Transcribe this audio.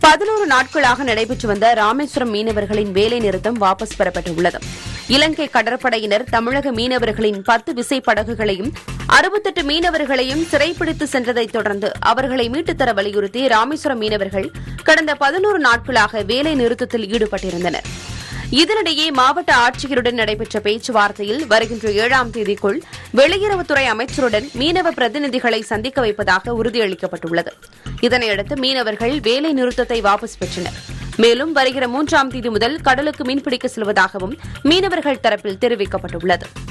பதினோரு நாட்களாக நடைபெற்று வந்த ராமேஸ்வரம் மீனவர்களின் வேலை நிறுத்தம் வாபஸ் பெறப்பட்டுள்ளது இலங்கை கடற்படையினர் தமிழக மீனவர்களின் பத்து விசை படகுகளையும் அறுபத்தெட்டு மீனவர்களையும் சிறைப்பிடித்து சென்றதைத் தொடர்ந்து அவர்களை மீட்டுத் தர வலியுறுத்தி ராமேஸ்வரம் மீனவர்கள் கடந்த பதினோரு நாட்களாக வேலை நிறுத்தத்தில் ஈடுபட்டிருந்தனர் இதனிடையே மாவட்ட ஆட்சியருடன் நடைபெற்ற பேச்சுவார்த்தையில் வருகின்ற ஏழாம் தேதிக்குள் வெளியுறவுத்துறை அமைச்சருடன் மீனவ பிரதிநிதிகளை சந்திக்க வைப்பதாக உறுதியளிக்கப்பட்டுள்ளது இதனையடுத்து மீனவர்கள் வேலை நிறுத்தத்தை வாபஸ் பெற்றனர் மேலும் வருகிற மூன்றாம் தேதி முதல் கடலுக்கு மீன்பிடிக்க செல்வதாகவும் மீனவர்கள் தரப்பில் தெரிவிக்கப்பட்டுள்ளது